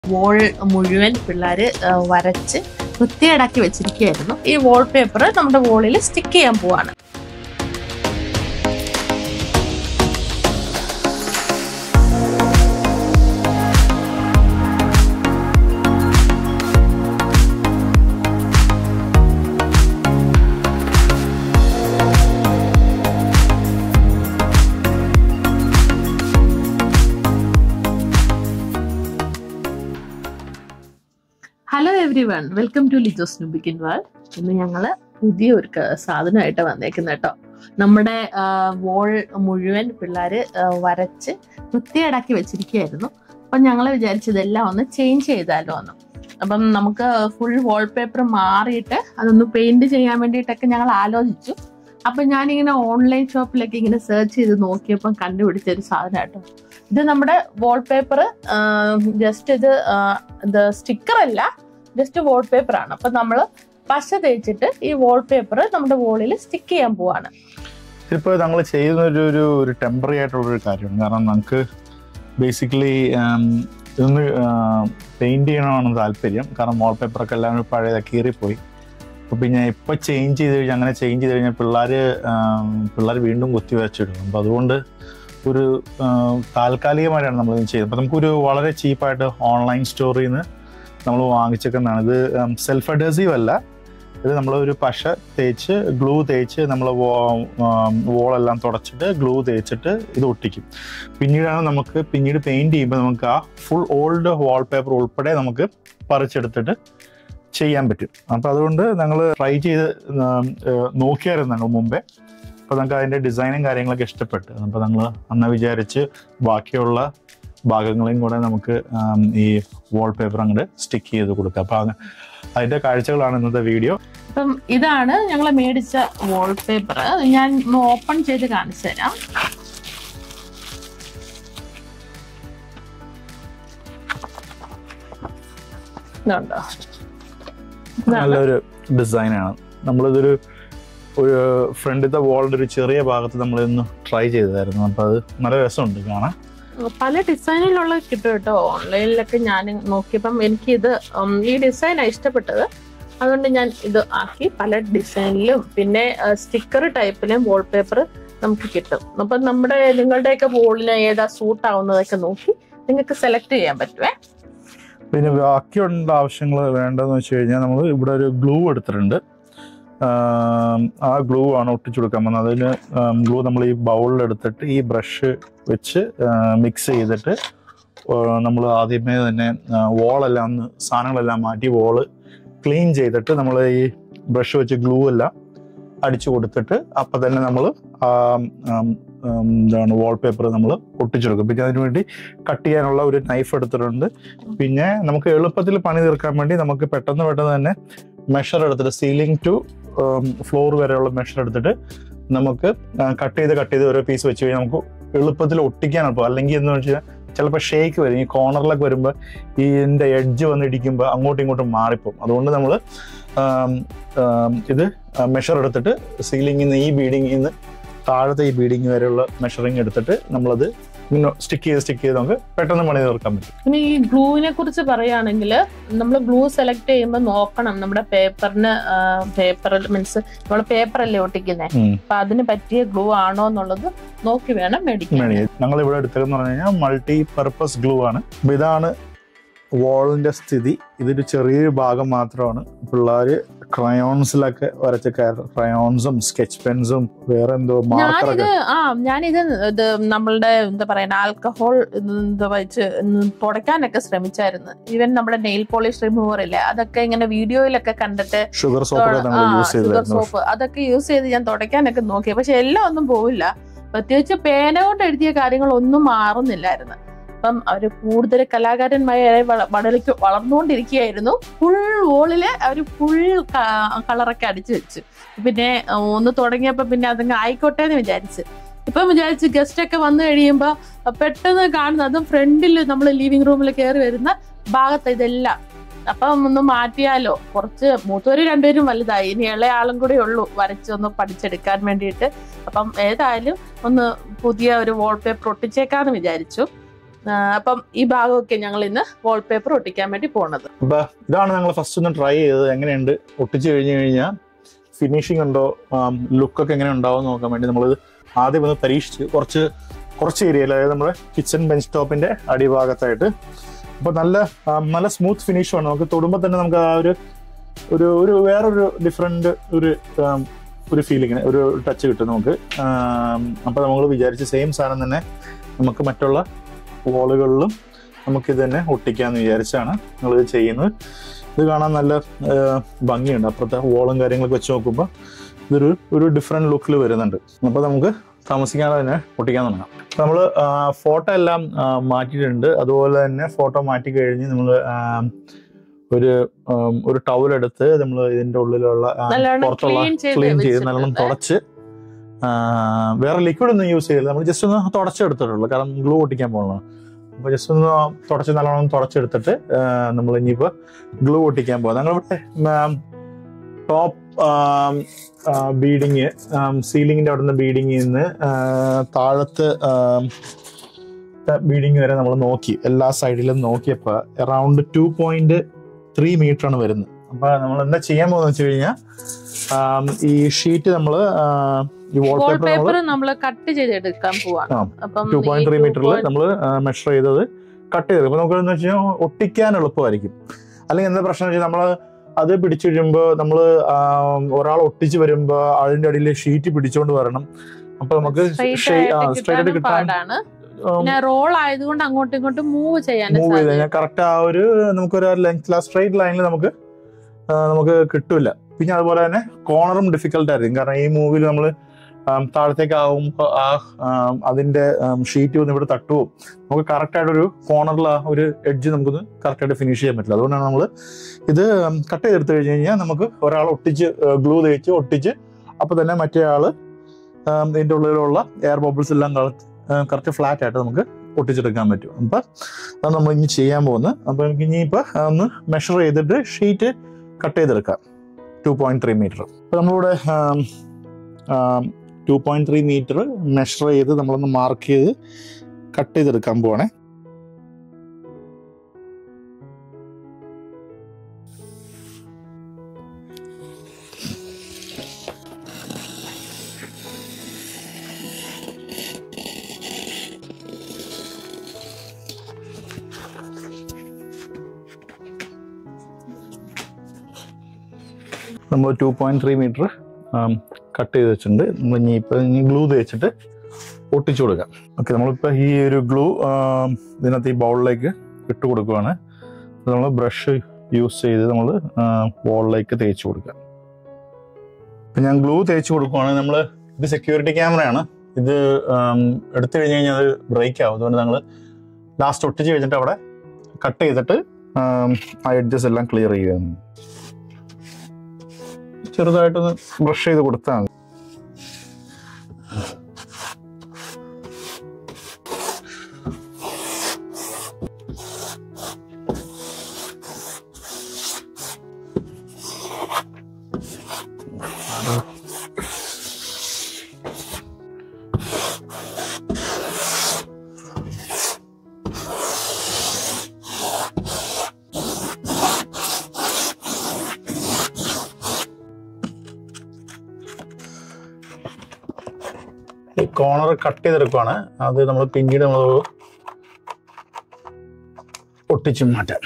Wall മുഴുവൻ പിള്ളേർ വരച്ച് വൃത്തിയേടാക്കി വെച്ചിരിക്കുകയായിരുന്നു ഈ വോൾ പേപ്പർ നമ്മുടെ വോളിൽ സ്റ്റിക്ക് ചെയ്യാൻ പോവാണ് hello everyone welcome to Lijo's നുബിക്കിൻ വേൾഡ് ഇന്ന് ഞങ്ങൾ പുതിയ ഒരു ക- സാധനമായിട്ട് വന്നേക്കുന്നത് കേട്ടോ നമ്മുടെ വോൾ മുഴുവൻ പിള്ളേർ വരച്ച് വൃത്തിയേടാക്കി വെച്ചിരിക്കുകയായിരുന്നു അപ്പം ഞങ്ങൾ വിചാരിച്ചതെല്ലാം ഒന്ന് ചേഞ്ച് ചെയ്താലോ എന്ന് അപ്പം നമുക്ക് ഫുൾ വാൾപേപ്പർ മാറിയിട്ട് അതൊന്ന് പെയിന്റ് ചെയ്യാൻ വേണ്ടിയിട്ടൊക്കെ ഞങ്ങൾ ആലോചിച്ചു അപ്പം ഞാനിങ്ങനെ ഓൺലൈൻ ഷോപ്പിലൊക്കെ ഇങ്ങനെ സെർച്ച് ചെയ്ത് നോക്കിയപ്പം കണ്ടുപിടിച്ച ഒരു സാധനം കേട്ടോ ഇത് നമ്മുടെ വാൾപേപ്പർ ജസ്റ്റ് ഇത് ആ, ഇത് സ്റ്റിക്കർ അല്ല ജസ്റ്റ് വാൾപേപ്പർ ആണ് അപ്പൊ നമ്മൾ പശ തേച്ചിട്ട് ഈ വാൾപേപ്പർ നമ്മുടെ വോളിൽ സ്റ്റിക്ക് ചെയ്യാൻ പോവാണ് ഇതിപ്പോൾ ഞങ്ങൾ ചെയ്യുന്ന ഒരു ഒരു ഒരു ടെമ്പററി ആയിട്ടുള്ള ഒരു കാര്യമാണ് കാരണം നമുക്ക് ബേസിക്കലി ഇതൊന്ന് പെയിന്റ് ചെയ്യണമെന്നാണ് താല്പര്യം കാരണം വാൾ പേപ്പറൊക്കെ എല്ലാം പഴയ കീറിപ്പോയി അപ്പോൾ പിന്നെ ഇപ്പോൾ ചേഞ്ച് ചെയ്ത് കഴിഞ്ഞാൽ അങ്ങനെ ചേഞ്ച് ചെയ്ത് കഴിഞ്ഞാൽ പിള്ളേർ പിള്ളേർ വീണ്ടും കുത്തി വരച്ചിടും അപ്പോൾ അതുകൊണ്ട് ഒരു ആം, താൽക്കാലികമായിട്ടാണ് നമ്മൾ ഇത് ചെയ്യുന്നത് അപ്പോൾ നമുക്കൊരു വളരെ ചീപ്പായിട്ട് ഓൺലൈൻ സ്റ്റോറിൽ നിന്ന് നമ്മൾ വാങ്ങിച്ചേക്കുന്നതാണ് ഇത് സെൽഫ് അഡേസീവ് അല്ല ഇത് നമ്മൾ ഒരു പശ തേച്ച് ഗ്ലൂ തേച്ച് നമ്മൾ വോളെല്ലാം തുടച്ചിട്ട് ഗ്ലൂ തേച്ചിട്ട് ഇത് ഒട്ടിക്കും പിന്നീടാണ് നമുക്ക് പിന്നീട് പെയിന്റ് ചെയ്യുമ്പോൾ നമുക്ക് ആ ഫുൾ ഓൾഡ് വാൾപേപ്പർ ഉൾപ്പെടെ നമുക്ക് പറിച്ചെടുത്തിട്ട് ചെയ്യാൻ പറ്റും അപ്പം അതുകൊണ്ട് ഞങ്ങൾ ട്രൈ ചെയ്ത് ഉം, ഏർ, നോക്കിയായിരുന്നു ഞങ്ങൾ മുമ്പേ അപ്പോൾ നമുക്ക് അതിൻ്റെ ഡിസൈനും കാര്യങ്ങളൊക്കെ ഇഷ്ടപ്പെട്ടു അപ്പോൾ ഞങ്ങൾ അന്ന് വിചാരിച്ച് ബാക്കിയുള്ള ഭാഗങ്ങളെയും കൂടെ നമുക്ക് ഉം, ഈ വാൾപേപ്പർ അങ്ങോട്ട് സ്റ്റിക്ക് ചെയ്ത് കൊടുക്കാം അപ്പോൾ അതിൻ്റെ കാഴ്ചകളാണ് ഇന്നത്തെ വീഡിയോ അപ്പം ഇതാണ് ഞങ്ങൾ മേടിച്ച വാൾപേപ്പർ ഞാൻ ഒന്ന് ഓപ്പൺ ചെയ്ത് കാണിച്ചു തരാം ഇതുണ്ടോ ഇതാണ്. നല്ലൊരു ഡിസൈനാണ് നമ്മളിതൊരു ഒരു ഫ്രണ്ടിലത്തെ വാളിൻ്റെ ഒരു ചെറിയ ഭാഗത്ത് നമ്മൾ ഇന്ന് ട്രൈ ചെയ്തായിരുന്നു അപ്പോൾ അത് നല്ല രസമുണ്ട് കാണാൻ പല ഡിസൈനിലുള്ള കിട്ടും കേട്ടോ ഓൺലൈനിലൊക്കെ ഞാൻ നോക്കിയപ്പം എനിക്ക് ഇത് ഉം, ഈ ഡിസൈനാണ് ഇഷ്ടപ്പെട്ടത് അതുകൊണ്ട് ഞാൻ ഇത് ആക്കി പല ഡിസൈനിലും പിന്നെ സ്റ്റിക്കർ ടൈപ്പിലും വാൾപേപ്പർ നമുക്ക് കിട്ടും അപ്പം നമ്മുടെ നിങ്ങളുടെയൊക്കെ വോളിന് ഏതാ സൂട്ട് ആവുന്നതൊക്കെ നോക്കി നിങ്ങൾക്ക് സെലക്ട് ചെയ്യാൻ പറ്റുമേ പിന്നെ ബാക്കിയുള്ള ആവശ്യങ്ങൾ വേണ്ടതെന്ന് വെച്ച് കഴിഞ്ഞാൽ നമ്മൾ ഇവിടെ ഒരു ഗ്ലൂ എടുത്തിട്ടുണ്ട് ആം, ആ ഗ്ലൂ ആണ് ഒട്ടിച്ചു കൊടുക്കാൻ പോകുന്നത് അതിന് ഗ്ലൂ നമ്മൾ ഈ ബൗളിൽ എടുത്തിട്ട് ഈ ബ്രഷ് വെച്ച് മിക്സ് ചെയ്തിട്ട് നമ്മൾ ആദ്യമേ തന്നെ വോളെല്ലാം ഒന്ന് സാധനങ്ങളെല്ലാം മാറ്റി വോള് ക്ലീൻ ചെയ്തിട്ട് നമ്മൾ ഈ ബ്രഷ് വെച്ച് ഗ്ലൂ എല്ലാം അടിച്ചു കൊടുത്തിട്ട് അപ്പം തന്നെ നമ്മൾ എന്താണ് വാൾപേപ്പർ നമ്മൾ ഒട്ടിച്ചെടുക്കും പിന്നെ അതിന് വേണ്ടി കട്ട് ചെയ്യാനുള്ള ഒരു നൈഫ് എടുത്തിട്ടുണ്ട് പിന്നെ നമുക്ക് എളുപ്പത്തിൽ പണി തീർക്കാൻ വേണ്ടി നമുക്ക് പെട്ടെന്ന് പെട്ടെന്ന് തന്നെ മെഷർ എടുത്തിട്ട് സീലിംഗ് ടു ഫ്ലോർ വരെയുള്ള മെഷർ എടുത്തിട്ട് നമുക്ക് കട്ട് ചെയ്ത് കട്ട് ചെയ്ത് ഓരോ പീസ് വെച്ച് കഴിഞ്ഞാൽ നമുക്ക് എളുപ്പത്തിൽ ഒട്ടിക്കാൻ എളുപ്പം അല്ലെങ്കിൽ എന്ന് വെച്ചാൽ ചിലപ്പോൾ ഷേക്ക് വരും ഈ കോർണറിലൊക്കെ വരുമ്പോൾ ഈ ഇതിൻ്റെ എഡ്ജ് വന്ന് ഇടിക്കുമ്പോൾ അങ്ങോട്ടും ഇങ്ങോട്ടും മാറിപ്പോകും അതുകൊണ്ട് നമ്മൾ ഇത് മെഷർ എടുത്തിട്ട് സീലിംഗിൽ നിന്ന് ഈ ബീഡിങ്ങിൽ നിന്ന് താഴത്തെ ഈ ബീഡിങ് വരെയുള്ള മെഷറിങ് എടുത്തിട്ട് നമ്മളത് സ്റ്റിക്ക് ചെയ്ത് സ്റ്റിക്ക് ചെയ്ത് നമുക്ക് പെട്ടെന്ന് പണി തീർക്കാൻ പറ്റും പിന്നെ ഈ ഗ്ലൂവിനെ കുറിച്ച് പറയുകയാണെങ്കിൽ നമ്മൾ ഗ്ലൂ സെലക്ട് ചെയ്യുമ്പോൾ നോക്കണം നമ്മുടെ പേപ്പറിന് പേപ്പർ മീൻസ് നമ്മൾ പേപ്പറല്ലേ ഒട്ടിക്കുന്നത് ഉം. അപ്പൊ അതിന് പറ്റിയ ഗ്ലൂ ആണോ എന്നുള്ളത് നോക്കി വേണം മേടിക്കാൻ ഞങ്ങൾ ഇവിടെ എടുത്തതെന്ന് പറഞ്ഞു കഴിഞ്ഞാൽ മൾട്ടി പർപ്പസ് ഗ്ലൂ ആണ് അപ്പൊ ഇതാണ് വാളിന്റെ സ്ഥിതി ഇതൊരു ചെറിയൊരു ഭാഗം മാത്രമാണ് പിള്ളേര് ക്രയോൺസിലൊക്കെ വരച്ച ക്രയോൺസും സ്കെച്ച് പെൻസും വേറെ എന്തോ ഞാനിത് മാർക്കറൊക്കെ ആ ഞാനിത് ഇത് നമ്മളുടെ എന്താ പറയുക ആൽക്കഹോൾ എന്താ വെച്ച് തുടയ്ക്കാനൊക്കെ ശ്രമിച്ചായിരുന്നു ഈവൻ നമ്മുടെ നെയിൽ പോളിഷ് റിമൂവർ ഇല്ലേ അതൊക്കെ ഇങ്ങനെ വീഡിയോയിലൊക്കെ കണ്ടിട്ട് ഷുഗർ സോപ്പൊക്കെ നമ്മൾ യൂസ് ഷുഗർ ചെയ്തായിരുന്നു സോപ്പ് അതൊക്കെ യൂസ് ചെയ്ത് ഞാൻ തുടയ്ക്കാനൊക്കെ നോക്കി പക്ഷെ എല്ലാം ഒന്നും പോവില്ല പ്രത്യേകിച്ച് പേന കൊണ്ട് എഴുതിയ കാര്യങ്ങളൊന്നും മാറുന്നില്ലായിരുന്നു അപ്പം അവര് കൂടുതൽ കലാകാരന്മാരെ വള- വളർക്ക് വളർന്നുകൊണ്ടിരിക്കുകയായിരുന്നു ഫുൾ വോളില് അവര് ഫുൾ കളറൊക്കെ അടിച്ചു വെച്ചു പിന്നെ ആ, ഒന്ന് തുടങ്ങിയപ്പോ പിന്നെ അതങ്ങ് ആയിക്കോട്ടെ എന്ന് വിചാരിച്ച് ഇപ്പം വിചാരിച്ച് ഗസ്റ്റ് ഒക്കെ വന്നു കഴിയുമ്പോ പെട്ടെന്ന് കാണുന്നത് അതും ഫ്രണ്ടിൽ നമ്മൾ ലിവിംഗ് റൂമിൽ കയറി വരുന്ന ഭാഗത്ത് ഇതെല്ലാം അപ്പം ഒന്ന് മാറ്റിയാലോ കുറച്ച് മൂത്തവര് രണ്ടുപേരും വലുതായി ഇനി ഇളയ ആളും കൂടെ ഉള്ളൂ വരച്ചൊന്ന് പഠിച്ചെടുക്കാൻ വേണ്ടിയിട്ട് അപ്പം ഏതായാലും ഒന്ന് പുതിയ ഒരു വാൾപേപ്പർ ഒട്ടിച്ചേക്കാന്ന് വിചാരിച്ചു ആ, അപ്പം ഈ ഭാഗമൊക്കെ ഞങ്ങൾ ഇന്ന് വാൾപേപ്പർ ഒട്ടിക്കാൻ വേണ്ടി പോണത് അപ്പൊ ഇതാണ് ഞങ്ങൾ ഫസ്റ്റ് ഒന്ന് ട്രൈ ചെയ്തത് എങ്ങനെയുണ്ട് ഒട്ടിച്ച് കഴിഞ്ഞ് കഴിഞ്ഞാൽ ഫിനിഷിംഗ് ഉണ്ടോ ലുക്കൊക്കെ എങ്ങനെ ഉണ്ടാവും നോക്കാൻ വേണ്ടി നമ്മൾ ആദ്യം ഒന്ന് പരീക്ഷിച്ച് കുറച്ച് കുറച്ച് ഏരിയയിൽ അതായത് നമ്മുടെ കിച്ചൺ ബെഞ്ച് ടോപ്പിന്റെ അടിഭാഗത്തായിട്ട് അപ്പൊ നല്ല ആ, നല്ല സ്മൂത്ത് ഫിനിഷുമാണ് നമുക്ക് തൊടുമ്പോൾ തന്നെ നമുക്ക് ആ ഒരു ഒരു ഒരു വേറൊരു ഡിഫറെന്റ് ഒരു ആം, ഒരു ഫീലിങ്ങിന് ഒരു ടച്ച് കിട്ടും നമുക്ക് ആം, അപ്പൊ നമ്മൾ വിചാരിച്ച സെയിം സാധനം തന്നെ നമുക്ക് മറ്റുള്ള വോളുകളിലും നമുക്കിത് തന്നെ ഒട്ടിക്കാന്ന് വിചാരിച്ചാണ് നമ്മളിത് ചെയ്യുന്നത് ഇത് കാണാൻ നല്ല ആ, ഭംഗിയുണ്ട് അപ്പുറത്തെ വോളും കാര്യങ്ങളൊക്കെ വെച്ച് നോക്കുമ്പോൾ ഇതൊരു ഒരു ഡിഫറെന്റ് ലുക്കിൽ വരുന്നുണ്ട് അപ്പോൾ നമുക്ക് താമസിക്കാതെ തന്നെ ഒട്ടിക്കാൻ തുടങ്ങാം നമ്മൾ ഫോട്ടോ എല്ലാം ആ, മാറ്റിയിട്ടുണ്ട് അതുപോലെ തന്നെ ഫോട്ടോ മാറ്റി കഴിഞ്ഞ് നമ്മൾ ഒരു ആം, ഒരു ടവൽ എടുത്ത് നമ്മൾ ഇതിന്റെ ഉള്ളിലുള്ള ആ, നല്ലോണം പുറത്തുള്ള ക്ലീൻ ചെയ്ത് ക്ലീൻ ചെയ്ത് നല്ലോണം വെച്ചിട്ടുണ്ട്. തുടച്ച് ആ, വേറെ ലിക്വിഡ് ഒന്നും യൂസ് ചെയ്യില്ല നമ്മൾ ജസ്റ്റ് ഒന്ന് തുടച്ചെടുത്തിട്ടുള്ളൂ കാരണം ഗ്ലൂ ഒട്ടിക്കാൻ പോകണം അപ്പൊ ജസ്റ്റ് ഒന്ന് തുടച്ച് നല്ലോണം തുടച്ചെടുത്തിട്ട് നമ്മൾ ഇനിയിപ്പോ ഗ്ലൂ ഒട്ടിക്കാൻ പോകാം ഞങ്ങളിവിടെ ടോപ്പ് ബീഡിങ് സീലിംഗിന്റെ അവിടെ നിന്ന് ബീഡിങ്ങിൽ നിന്ന് താഴത്ത് ബീഡിങ് വരെ നമ്മൾ നോക്കി എല്ലാ സൈഡിലും നോക്കിയപ്പോൾ around two point three metre ആണ് വരുന്നത് അപ്പൊ നമ്മൾ എന്താ ചെയ്യാൻ പോകുന്നത് വെച്ച് കഴിഞ്ഞാൽ ഈ ഷീറ്റ് നമ്മൾ ഈ വാൾപേപ്പർ നമ്മൾ വാൾപേപ്പർ നമ്മൾ കട്ട് ചെയ്തെടുക്കാൻ പോവാണ് ആ, അപ്പം ടു ഈ പോയിന്റ് ത്രീ 2 മീറ്ററിൽ point- നമ്മൾ മെഷർ ചെയ്തത് കട്ട് ചെയ്ത് അപ്പൊ നമുക്ക് എന്ന് വെച്ചാൽ ഒട്ടിക്കാൻ എളുപ്പമായിരിക്കും അല്ലെങ്കിൽ എന്താ പ്രശ്നം വെച്ചാൽ നമ്മൾ അത് പിടിച്ചു കഴിയുമ്പോൾ നമ്മൾ ഒരാൾ ഒട്ടിച്ച് വരുമ്പോൾ അതിന്റെ അടിയിൽ ഷീറ്റ് പിടിച്ചോണ്ട് വരണം അപ്പൊ നമുക്ക് straight സ്ട്രൈറ്റ് ആയിട്ട് ആയിട്ട് കിട്ടാനും കിട്ടാൻ പാടാണ് പിന്നെ റോൾ ആയതുകൊണ്ട് അങ്ങോട്ടും ഇങ്ങോട്ടും മൂവ് ചെയ്യാൻ മൂവ് ചെയ്ത് കഴിഞ്ഞാൽ കറക്റ്റ് ആ ഒരു നമുക്കൊരു ലെങ്ത് സ്ട്രൈറ്റ് ലൈനിൽ നമുക്ക് ആ, നമുക്ക് കിട്ടൂല പിന്നെ അതുപോലെ തന്നെ കോണറും ഡിഫിക്കൽട്ട് ആയിരിക്കും കാരണം ഈ മൂവിൽ നമ്മൾ താഴത്തേക്ക് ആകുമ്പോൾ ആ ആം, അതിന്റെ ഷീറ്റ് വന്ന് ഇവിടെ തട്ടുവോ നമുക്ക് കറക്റ്റ് ആയിട്ടൊരു കോണറിൽ ആ ഒരു എഡ്ജ് നമുക്കൊന്ന് കറക്റ്റ് ആയിട്ട് ഫിനിഷ് ചെയ്യാൻ പറ്റില്ല അതുകൊണ്ടാണ് നമ്മൾ ഇത് കട്ട് ചെയ്തെടുത്ത് കഴിഞ്ഞ് കഴിഞ്ഞാൽ നമുക്ക് ഒരാൾ ഒട്ടിച്ച് ഗ്ലൂ തേച്ച് ഒട്ടിച്ച് അപ്പൊ തന്നെ മറ്റേ ആള് ആം, ഇതിന്റെ ഉള്ളിലുള്ള എയർ ബബിൾസ് എല്ലാം കറക്റ്റ് ഫ്ലാറ്റ് ആയിട്ട് നമുക്ക് ഒട്ടിച്ചെടുക്കാൻ പറ്റും അപ്പൊ അതാണ് നമ്മൾ ഇനി ചെയ്യാൻ പോകുന്നത് അപ്പൊ നമുക്ക് ഇനിയിപ്പോ ഒന്ന് മെഷർ ചെയ്തിട്ട് ഷീറ്റ് കട്ട് ചെയ്തെടുക്കാം ടു പോയിന്റ് ത്രീ മീറ്റർ അപ്പൊ നമ്മളിവിടെ two point three metre measure ചെയ്ത് നമ്മളൊന്ന് മാർക്ക് ചെയ്ത് കട്ട് ചെയ്തെടുക്കാൻ പോവാണേ നമ്മൾ two point three metre cut ചെയ്ത് വെച്ചിട്ടുണ്ട് നമ്മൾ ഇനി ഇപ്പൊ ഇനി ഗ്ലൂ തേച്ചിട്ട് ഒട്ടിച്ചു കൊടുക്കാം ഓക്കെ നമ്മളിപ്പോ ഈ ഒരു ഗ്ലൂ ഇതിനകത്ത് ഈ ബൗളിലേക്ക് ഇട്ട് കൊടുക്കുവാണ് നമ്മൾ ബ്രഷ് യൂസ് ചെയ്ത് നമ്മൾ വോളിലേക്ക് തേച്ച് കൊടുക്കുക ഇപ്പൊ ഞാൻ ഗ്ലൂ തേച്ച് കൊടുക്കുവാണ് നമ്മൾ ഇത് സെക്യൂരിറ്റി ക്യാമറയാണ് ഇത് ആം, എടുത്തു കഴിഞ്ഞ് കഴിഞ്ഞാൽ അത് ബ്രേക്ക് ആവും അതുകൊണ്ട് ഞങ്ങൾ ലാസ്റ്റ് ഒട്ടിച്ച് കഴിഞ്ഞിട്ട് അവിടെ കട്ട് ചെയ്തിട്ട് ആം, ആ എഡ്ജസ് എല്ലാം ക്ലിയർ ചെയ്യുകയാണ് ചെറുതായിട്ടൊന്ന് ബ്രഷ് ചെയ്ത് കൊടുത്താൽ മതി ഈ കോർണർ കട്ട് ചെയ്തെടുക്കുവാണ് അത് നമ്മൾ പിന്നീട് നമ്മൾ ഒട്ടിച്ച് മാറ്റാം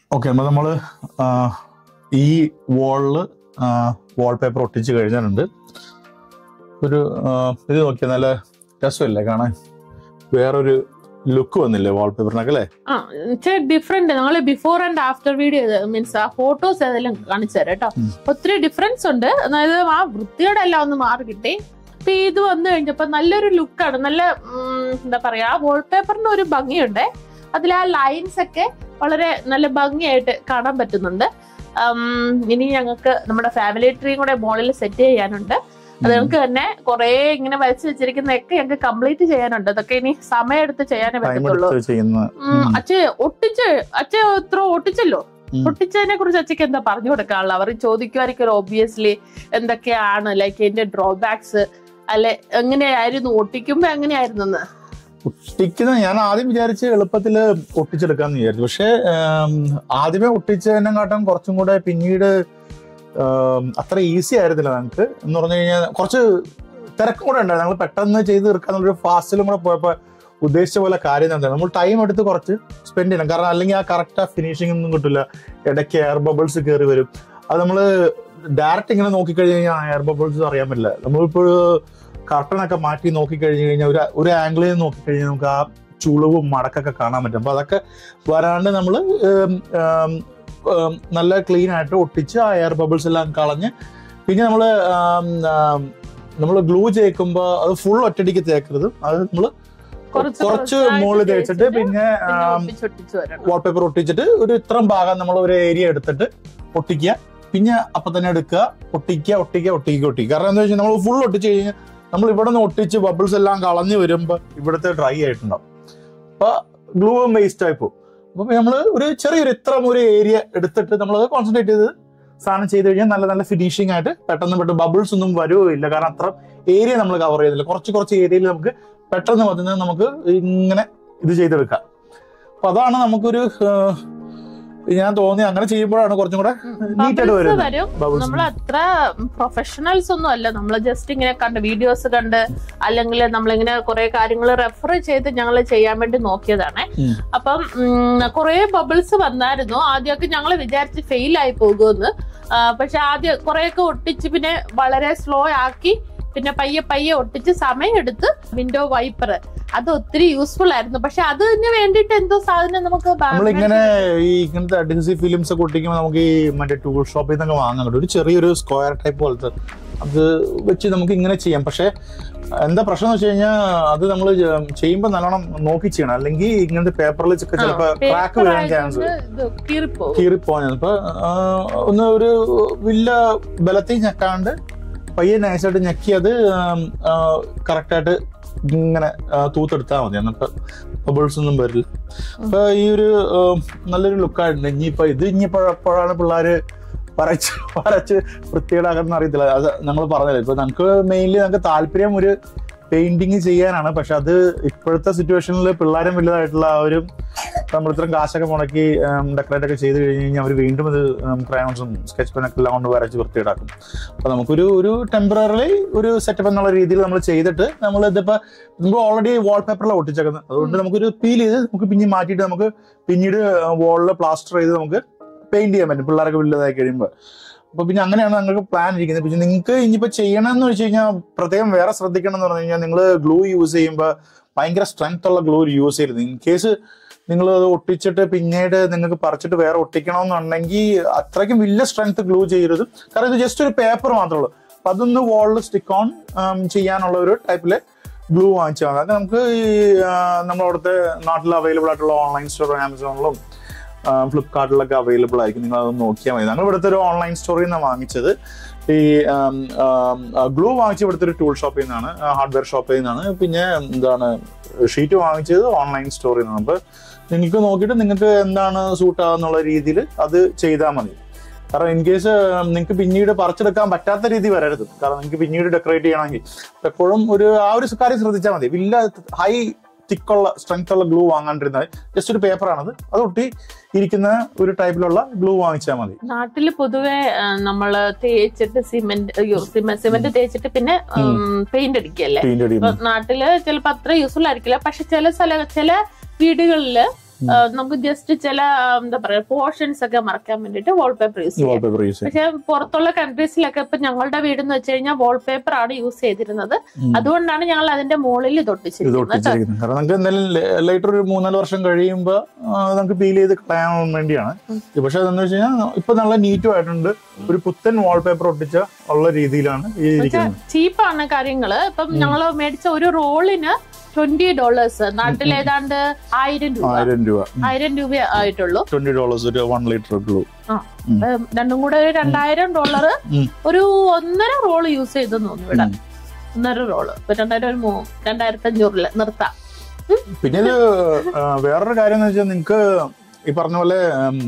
ഓക്കെ അപ്പോൾ നമ്മൾ ഈ വാളില് വാൾപേപ്പർ ഒട്ടിച്ച് കഴിഞ്ഞിട്ടുണ്ട് ഒരു ആ, ഇത് നോക്കിയാൽ നല്ല രസമില്ലേ കാണാൻ വേറൊരു ലുക്ക് വന്നില്ലേ വാൾപേപ്പറിനൊക്കെ അല്ലേ ആ ഡിഫറെന്റ് ഞങ്ങൾ before and after video means ആ ഫോട്ടോസ് ഏതെല്ലാം കാണിച്ചു തരാം കേട്ടോ ഉം. ഒത്തിരി ഡിഫറൻസ് ഉണ്ട് അതായത് ആ വൃത്തിയുടെ എല്ലാം ഒന്ന് മാറി കിട്ടി ഇപ്പൊ ഇത് വന്നു കഴിഞ്ഞപ്പോ നല്ലൊരു ലുക്കാണ് നല്ല ഉം, എന്താ പറയാ ആ വാൾപേപ്പറിന് ഒരു ഭംഗിയുണ്ട് അതിൽ ആ ലൈൻസ് ഒക്കെ വളരെ നല്ല ഭംഗിയായിട്ട് കാണാൻ പറ്റുന്നുണ്ട് ഉം, ഇനി ഞങ്ങൾക്ക് നമ്മുടെ ഫാമിലി ട്രീയും കൂടെ മോളിൽ സെറ്റ് ചെയ്യാനുണ്ട് അത് ഞങ്ങൾക്ക് തന്നെ കുറെ ഇങ്ങനെ വരച്ചു വെച്ചിരിക്കുന്നതൊക്കെ ഞങ്ങൾക്ക് കംപ്ലീറ്റ് ചെയ്യാനുണ്ട് അതൊക്കെ ഇനി സമയമെടുത്ത് ചെയ്യാനേ ടൈം പറ്റത്തുള്ളൂ എടുത്ത് ചെയ്യുന്ന ഉം, അച്ഛ ഒട്ടിച്ച് അച്ഛ എത്ര ഒട്ടിച്ചല്ലോ ഉം. ഒട്ടിച്ചതിനെ കുറിച്ച് അച്ഛക്ക് എന്താ പറഞ്ഞു കൊടുക്കാനുള്ള അവർ ചോദിക്കുമായിരിക്കും ഓബിയസ്ലി എന്തൊക്കെയാണ് ലൈക്ക് ഇതിന്റെ ഡ്രോബാക്സ് അല്ലെ എങ്ങനെയായിരുന്നു ഒട്ടിക്കുമ്പോ എങ്ങനെയായിരുന്നു ഒട്ടിക്കുന്ന ഞാൻ ആദ്യം വിചാരിച്ച് എളുപ്പത്തിൽ ഒട്ടിച്ചെടുക്കാന്ന് വിചാരിച്ചു പക്ഷെ ആദ്യമേ ഒട്ടിച്ചതിനെക്കാട്ടും കുറച്ചും കൂടെ പിന്നീട് ആം, അത്ര ഈസി ആയിരുന്നില്ല ഞങ്ങൾക്ക് എന്ന് പറഞ്ഞു കഴിഞ്ഞാൽ കുറച്ച് തിരക്കും കൂടെ ഉണ്ടായിരുന്നു ഞങ്ങൾ പെട്ടെന്ന് ചെയ്ത് തീർക്കാന്നുള്ളൊരു ഫാസ്റ്റിലും കൂടെ പോയപ്പോൾ ഉദ്ദേശിച്ച പോലെ കാര്യം നടന്നത് നമ്മൾ ടൈം എടുത്ത് കുറച്ച് സ്പെൻഡ് ചെയ്യണം കാരണം അല്ലെങ്കിൽ ആ കറക്റ്റ് ആ ഫിനിഷിംഗ് ഒന്നും കിട്ടില്ല ഇടയ്ക്ക് എയർ ബബിൾസ് കയറി വരും അത് നമ്മൾ ഡയറക്റ്റ് ഇങ്ങനെ നോക്കിക്കഴിഞ്ഞ് കഴിഞ്ഞാൽ എയർ ബബിൾസ് അറിയാൻ പറ്റില്ല നമ്മളിപ്പോൾ കർട്ടനൊക്കെ മാറ്റി നോക്കിക്കഴിഞ്ഞ് കഴിഞ്ഞാൽ ഒരു ഒരു ആംഗിളിൽ നിന്ന് നോക്കിക്കഴിഞ്ഞാൽ നമുക്ക് ആ ചുളിവും മടക്കൊക്കെ കാണാൻ പറ്റും അപ്പൊ അതൊക്കെ വരാണ്ട് നമ്മൾ നല്ല ക്ലീൻ ആയിട്ട് ഒട്ടിച്ച് ആ എയർ ബബിൾസ് എല്ലാം കളഞ്ഞ് പിന്നെ നമ്മൾ നമ്മൾ ഗ്ലൂ തേക്കുമ്പോൾ അത് ഫുൾ ഒറ്റടിക്ക് തേക്കരുത് അത് നമ്മൾ കുറച്ച് കുറച്ച് കുറച്ചായിട്ട് മുകളിൽ തേച്ചിട്ട് തേച്ചിട്ട് പിന്നെ പിന്നെ ഒട്ടിച്ചൊട്ടിച്ച് വരണം വാൾപേപ്പർ ഒട്ടിച്ചിട്ട് ഒരു ഇത്രയും ഭാഗം നമ്മൾ ഒരു ഏരിയ എടുത്തിട്ട് ഒട്ടിക്കുക പിന്നെ അപ്പൊ തന്നെ എടുക്കുക ഒട്ടിക്കുക ഒട്ടിക്കുക ഒട്ടിക്കുക ഒട്ടിക്കുക കാരണം എന്താ വെച്ചാൽ നമ്മൾ ഫുൾ ഒട്ടിച്ച് കഴിഞ്ഞാൽ നമ്മൾ ഇവിടെ നിന്ന് ഒട്ടിച്ച് ബബിൾസ് എല്ലാം കളഞ്ഞു വരുമ്പോൾ ഇവിടുത്തെ ഡ്രൈ ആയിട്ടുണ്ടാവും അപ്പൊ ഗ്ലൂ വേസ്റ്റ് ആയി പോകും അപ്പൊ നമ്മൾ ഒരു ചെറിയൊരു ഇത്രയും ഒരു ഏരിയ എടുത്തിട്ട് നമ്മൾ കോൺസെൻട്രേറ്റ് ചെയ്ത് സാധനം ചെയ്ത് കഴിഞ്ഞാൽ നല്ല നല്ല ഫിനിഷിംഗ് ആയിട്ട് പെട്ടെന്ന് പെട്ടെന്ന് ബബിൾസ് ഒന്നും വരുമില്ല കാരണം അത്ര ഏരിയ നമ്മൾ കവർ ചെയ്യുന്നില്ല കുറച്ച് കുറച്ച് ഏരിയയിൽ നമുക്ക് പെട്ടെന്ന് പറ്റുന്നത് നമുക്ക് ഇങ്ങനെ ഇത് ചെയ്തെടുക്കാം അപ്പൊ അതാണ് നമുക്കൊരു ഏഹ്, ഞാൻ തോന്നി അങ്ങനെ ചെയ്യുമ്പോഴാണ് കുറച്ചും കൂടെ നീറ്റ് ആയിട്ട് Bubbles വരുന്നത് വരും ബബിൾസ് നമ്മൾ അത്ര പ്രൊഫഷണൽസ് ഒന്നും അല്ല നമ്മൾ ജസ്റ്റ് ഇങ്ങനെ കണ്ട് വീഡിയോസ് കണ്ട് അല്ലെങ്കിൽ നമ്മളിങ്ങനെ കുറെ കാര്യങ്ങൾ റെഫർ ചെയ്ത് ഞങ്ങൾ ചെയ്യാൻ വേണ്ടി നോക്കിയതാണ് ഉം. അപ്പം കുറെ ബബിൾസ് വന്നായിരുന്നു ആദ്യമൊക്കെ ഞങ്ങൾ വിചാരിച്ച് ഫെയിൽ ആയി പോകുമെന്ന് ആ, പക്ഷെ ആദ്യം കുറെയൊക്കെ ഒട്ടിച്ച് പിന്നെ വളരെ സ്ലോ ആക്കി പിന്നെ പയ്യെ പയ്യെ ഒട്ടിച്ച് സമയമെടുത്ത് വിൻഡോ വൈപ്പർ അത് ഒത്തിരി യൂസ്ഫുൾ ആയിരുന്നു പക്ഷെ അതിന് വേണ്ടിയിട്ട് എന്തോ സാധനം നമുക്ക് ബാ- നമ്മളിങ്ങനെ ഈ ഇങ്ങനത്തെ അഡ്ഹസീവ് ഫിലിംസ് ഒക്കെ ഒട്ടിക്കുമ്പോൾ നമുക്ക് ഈ മറ്റേ ടൂൾ ഷോപ്പിൽ നിന്നൊക്കെ വാങ്ങാൻ കിട്ടും ഒരു ചെറിയൊരു സ്ക്വയർ ടൈപ്പ് പോലത്തെ അത് വെച്ച് നമുക്ക് ഇങ്ങനെ ചെയ്യാം പക്ഷെ എന്താ പ്രശ്നം എന്ന് വെച്ച് കഴിഞ്ഞാൽ അത് നമ്മൾ ചെയ്യുമ്പോൾ നല്ലോണം നോക്കി ചെയ്യണം അല്ലെങ്കിൽ ഇങ്ങനത്തെ പേപ്പറിൽ ആ, ചിലപ്പോൾ ക്രാക്ക് paper വരാൻ ചാൻസ് ആയതുകൊണ്ട് ഇത് കീറിപ്പോകും കീറിപ്പോകാൻ ഇപ്പൊ ആ, ഒന്ന് ഒരു വലിയ ബലത്തിൽ ഞെക്കാണ്ട് പയ്യെ നൈസായിട്ട് ഞെക്കി അത് കറക്റ്റായിട്ട് ഇങ്ങനെ ആ, തൂത്തെടുത്താൽ മതി എന്നിട്ട് ബബിൾസ് ഒന്നും വരില്ല അപ്പൊ ഈ ഒരു ആ, നല്ലൊരു ലുക്കായിട്ടുണ്ട് ഇനിയിപ്പോ ഇത് ഇനിയിപ്പോ എപ്പോഴാണ് പിള്ളേര് വരച്ച് വരച്ച് വൃത്തികേടാക്കണം അറിയത്തില്ല അത് നമ്മൾ പറഞ്ഞല്ലോ ഇപ്പൊ നമുക്ക് മെയിൻലി നമുക്ക് താല്പര്യം ഒരു പെയിന്റിങ് ചെയ്യാനാണ് പക്ഷെ അത് ഇപ്പോഴത്തെ സിറ്റുവേഷനിൽ പിള്ളേരും വലുതായിട്ടുള്ള ആ ഒരു നമ്മൾ ഇത്രയും കാശൊക്കെ മുടക്കി ഡെക്കറേറ്റ് ഒക്കെ ചെയ്ത് കഴിഞ്ഞ് കഴിഞ്ഞാൽ അവർ വീണ്ടും ഇത് ക്രയോൺസും സ്കെച്ച് പെനൊക്കെ എല്ലാം കൊണ്ട് വരച്ച് വൃത്തിയിടാക്കും അപ്പൊ നമുക്കൊരു ഒരു ടെമ്പററി ഒരു സെറ്റപ്പ് എന്നുള്ള രീതിയിൽ നമ്മൾ ചെയ്തിട്ട് നമ്മൾ ഇതിപ്പോ നമ്മൾ ഓൾറെഡി വാൾപേപ്പറിലാണ് ഒട്ടിച്ചേക്കുന്നത് അതുകൊണ്ട് നമുക്കൊരു പീൽ ചെയ്ത് നമുക്ക് പിന്നെ മാറ്റിയിട്ട് നമുക്ക് പിന്നീട് വാളിൽ പ്ലാസ്റ്റർ ചെയ്ത് നമുക്ക് പെയിന്റ് ചെയ്യാൻ പറ്റും പിള്ളേരൊക്കെ വലുതായി കഴിയുമ്പോൾ അപ്പൊ പിന്നെ അങ്ങനെയാണ് ഞങ്ങൾക്ക് പ്ലാൻ ഇരിക്കുന്നത് പിന്നെ നിങ്ങൾക്ക് ഇനിയിപ്പോ ചെയ്യണമെന്ന് വെച്ച് കഴിഞ്ഞാൽ പ്രത്യേകം വേറെ ശ്രദ്ധിക്കണം എന്ന് പറഞ്ഞു കഴിഞ്ഞാൽ നിങ്ങൾ ഗ്ലൂ യൂസ് ചെയ്യുമ്പോൾ ഭയങ്കര സ്ട്രെങ്ത് ഉള്ള ഗ്ലൂ യൂസ് ചെയ്യരുത് ഇൻ കേസ് നിങ്ങൾ അത് ഒട്ടിച്ചിട്ട് പിന്നീട് നിങ്ങൾക്ക് പറിച്ചിട്ട് വേറെ ഒട്ടിക്കണമെന്നുണ്ടെങ്കിൽ അത്രയ്ക്കും വലിയ സ്ട്രെങ്ത് ഗ്ലൂ ചെയ്യരുത് കാരണം ഇത് ജസ്റ്റ് ഒരു പേപ്പർ മാത്രമേ ഉള്ളൂ അപ്പൊ അതൊന്ന് വാളിൽ സ്റ്റിക്ക് ഓൺ ചെയ്യാനുള്ള ഒരു ടൈപ്പില് ഗ്ലൂ വാങ്ങിച്ചാൽ മതി അത് നമുക്ക് ഈ ആ, നമ്മുടെ അവിടുത്തെ നാട്ടിൽ അവൈലബിൾ ആയിട്ടുള്ള ഓൺലൈൻ സ്റ്റോർ ആമസോണിലും ഫ്ലിപ്കാർട്ടിലൊക്കെ അവൈലബിൾ ആയിരിക്കും നിങ്ങൾ അത് നോക്കിയാൽ മതി ഞങ്ങൾ ഇവിടുത്തെ ഒരു ഓൺലൈൻ സ്റ്റോറിൽ നിന്നാണ് വാങ്ങിച്ചത് ഈ ഗ്ലൂ വാങ്ങിച്ച ഇവിടുത്തെ ഒരു ടൂൾ ഷോപ്പിൽ നിന്നാണ് ഹാർഡ്വെയർ ഷോപ്പിൽ നിന്നാണ് പിന്നെ എന്താണ് ഷീറ്റ് വാങ്ങിച്ചത് ഓൺലൈൻ സ്റ്റോറിൽ നിന്നാണ് അപ്പൊ നിങ്ങൾക്ക് നോക്കിയിട്ട് നിങ്ങൾക്ക് എന്താണ് സൂട്ട് ആകുന്നുള്ള രീതിയിൽ അത് ചെയ്താൽ മതി കാരണം ഇൻ കേസ് നിങ്ങൾക്ക് പിന്നീട് പറിച്ചെടുക്കാൻ പറ്റാത്ത രീതി വരരുത് കാരണം നിങ്ങൾക്ക് പിന്നീട് ഡെക്കറേറ്റ് ചെയ്യണമെങ്കിൽ എപ്പോഴും ഒരു ആ ഒരു കാര്യം ശ്രദ്ധിച്ചാൽ മതി വലിയ ഹൈ തിക്കുള്ള സ്ട്രെങ്ത് ഉള്ള ഗ്ലൂ വാങ്ങാണ്ടിരുന്നാൽ ജസ്റ്റ് ഒരു പേപ്പറാണത് അത് ഒട്ടി ഇരിക്കുന്ന ഒരു ടൈപ്പിലുള്ള ഗ്ലൂ വാങ്ങിച്ചാൽ മതി നാട്ടില് പൊതുവെ ആ, നമ്മള് തേച്ചിട്ട് സിമെന്റ് അയ്യോ സിമെന്റ് തേച്ചിട്ട് പിന്നെ പെയിന്റ് അടിക്കല്ലേ പെയിന്റ് ഇപ്പൊ അടിയുമ്പോൾ നാട്ടില് ചിലപ്പോ അത്ര യൂസ്ഫുൾ ആയിരിക്കില്ല പക്ഷെ ചില സ്ഥല ചില വീടുകളില് ആ, നമുക്ക് ജസ്റ്റ് ചില ആ, എന്താ പറയാ പോർഷൻസ് ഒക്കെ മറക്കാൻ വേണ്ടിട്ട് വാൾപേപ്പർ യൂസ് ചെയ്യാം വാൾപേപ്പർ യൂസ് ചെയ്യും പക്ഷെ പുറത്തുള്ള കൺട്രീസിലൊക്കെ ഇപ്പൊ ഞങ്ങളുടെ വീടെന്ന് വെച്ച് കഴിഞ്ഞാൽ വാൾപേപ്പർ ആണ് യൂസ് ചെയ്തിരുന്നത് ഉം. അതുകൊണ്ടാണ് ഞങ്ങൾ അതിന്റെ മുകളിൽ ഇത് തൊട്ടിച്ചിരിക്കുന്നത് കേട്ടോ. ഒട്ടിച്ചിരിക്കുന്നത് കാരണം നമുക്ക് എന്തായാലും ലൈറ്റർ ഒരു മൂന്നാല് വർഷം കഴിയുമ്പോൾ നമുക്ക് പീൽ ചെയ്ത് കളയാൻ വേണ്ടിയാണ് ഉം. പക്ഷെ അതെന്ന് വെച്ച് കഴിഞ്ഞാൽ ഇപ്പൊ നല്ല നീറ്റും ആയിട്ടുണ്ട് ഒരു പുത്തൻ വാൾപേപ്പർ ഒട്ടിച്ച ഉള്ള രീതിയിലാണ് ഈ ഇരിക്കുന്നത് ചീപ്പാണ് കാര്യങ്ങള് ഇപ്പം ഞങ്ങൾ മേടിച്ച ഒരു റോളിന് ട്വന്റി ഡോളേഴ്സ് നാട്ടിൽ ഏതാണ്ട് ആയിരം രൂപ ആയിരം രൂപ ആയിരം രൂപ ആയിട്ടുള്ളൂ ട്വന്റി ഡോളേഴ്സ് ഒരു വൺ ലിറ്റർ ഗ്ലൂ ഉം, രണ്ടും കൂടെ ഒരു രണ്ടായിരം ഡോളർ ഉം. ഒരു ഒന്നര റോള് യൂസ് ചെയ്തെന്ന് തോന്നുന്നു ഇവിടെ ഒന്നര റോള് ഇപ്പൊ രണ്ടായിരം ഒരു മൂ രണ്ടായിരത്തി അഞ്ഞൂറില് നിർത്താം പിന്നെ ഇത് ആ, വേറൊരു കാര്യം എന്ന് വെച്ചാൽ നിങ്ങക്ക് ഈ പറഞ്ഞ പോലെ ഉം,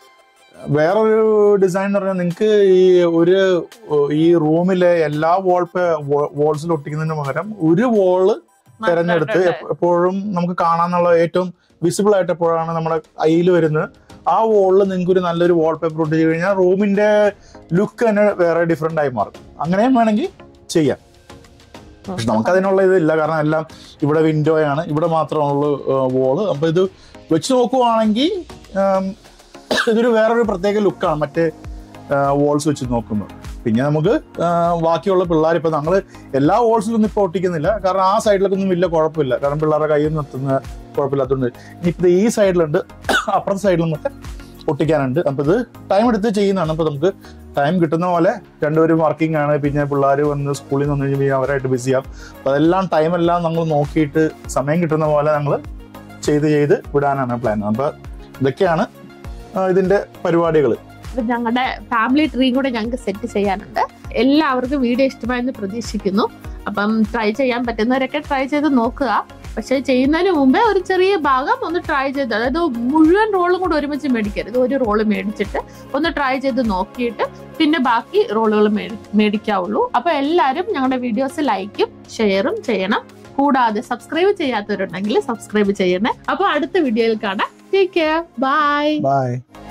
വേറൊരു ഡിസൈൻ എന്ന് പറഞ്ഞാൽ നിങ്ങൾക്ക് ഈ ഒരു ഈ റൂമിലെ എല്ലാ വാൾ വാൾസിൽ ഒട്ടിക്കുന്നതിന് പകരം ഒരു വോള് തെരഞ്ഞെടുത്ത് എപ്പ- എപ്പോഴും നമുക്ക് കാണാന്നുള്ള ഏറ്റവും വിസിബിൾ ആയിട്ട് എപ്പോഴാണ് നമ്മുടെ കയ്യിൽ വരുന്നത് ആ വോളിൽ നിങ്ങൾക്ക് ഒരു നല്ലൊരു വാൾപേപ്പർ ഒട്ടിച്ച് കഴിഞ്ഞാൽ റൂമിന്റെ ലുക്ക് തന്നെ വേറെ ഡിഫറെന്റ് ആയി മാറും അങ്ങനെയും വേണമെങ്കിൽ ചെയ്യാം പക്ഷെ നമുക്ക് അതിനുള്ള ഇതില്ല കാരണം എല്ലാം ഇവിടെ വിൻഡോയാണ് ഇവിടെ മാത്രമുള്ള വോള് അപ്പൊ ഇത് വെച്ച് നോക്കുവാണെങ്കിൽ ഉം, ഇതൊരു വേറൊരു പ്രത്യേക ലുക്കാണ് മറ്റേ വോൾസ് വെച്ച് നോക്കുന്നത് പിന്നെ നമുക്ക് ആ, ബാക്കിയുള്ള പിള്ളേർ ഇപ്പൊ ഞങ്ങൾ എല്ലാ വോൾസിലൊന്നും ഇപ്പൊ ഒട്ടിക്കുന്നില്ല കാരണം ആ സൈഡിലൊക്കെ ഒന്നും വലിയ കുഴപ്പമില്ല കാരണം പിള്ളേരുടെ കയ്യിൽ നിന്ന് എത്തുന്ന കുഴപ്പമില്ലാത്തതുകൊണ്ട് ഇനിയിപ്പോ ഈ സൈഡിലുണ്ട് അപ്പുറത്തെ സൈഡിലും ഒക്കെ ഒട്ടിക്കാനുണ്ട് അപ്പൊ ഇത് ടൈം എടുത്ത് ചെയ്യുന്നതാണ് അപ്പൊ നമുക്ക് ടൈം കിട്ടുന്ന പോലെ രണ്ടുപേരും വർക്കിംഗ് ആണ് പിന്നെ പിള്ളേർ വന്ന് സ്കൂളിൽ നിന്ന് വന്നു കഴിഞ്ഞാൽ അവരായിട്ട് ബിസിയാവും അപ്പൊ അതെല്ലാം ടൈം എല്ലാം നമ്മൾ നോക്കിയിട്ട് സമയം കിട്ടുന്ന പോലെ ഞങ്ങൾ ചെയ്ത് ചെയ്ത് വിടാനാണ് പ്ലാൻ അപ്പൊ ഇതൊക്കെയാണ് ആ, ഇതിന്റെ പരിപാടികൾ അപ്പൊ ഞങ്ങളുടെ ഫാമിലി ട്രീ കൂടെ ഞങ്ങൾക്ക് സെറ്റ് ചെയ്യാനുണ്ട് എല്ലാവർക്കും വീഡിയോ ഇഷ്ടമായെന്ന് പ്രതീക്ഷിക്കുന്നു അപ്പം ട്രൈ ചെയ്യാൻ പറ്റുന്നവരൊക്കെ ട്രൈ ചെയ്ത് നോക്കുക പക്ഷെ ചെയ്യുന്നതിന് മുമ്പേ ഒരു ചെറിയ ഭാഗം ഒന്ന് ട്രൈ ചെയ്ത് അതായത് മുഴുവൻ റോളും കൂടെ ഒരുമിച്ച് മേടിക്കരുത് ഒരു റോള് മേടിച്ചിട്ട് ഒന്ന് ട്രൈ ചെയ്ത് നോക്കിയിട്ട് പിന്നെ ബാക്കി റോളുകൾ മേടിക്കാവുള്ളൂ അപ്പൊ എല്ലാവരും ഞങ്ങളുടെ വീഡിയോസ് ലൈക്കും ഷെയറും ചെയ്യണം കൂടാതെ സബ്സ്ക്രൈബ് ചെയ്യാത്തവരുണ്ടെങ്കിൽ സബ്സ്ക്രൈബ് ചെയ്യണേ അപ്പൊ അടുത്ത വീഡിയോയിൽ കാണാം ടേക്ക് കെയർ ബൈ ബൈ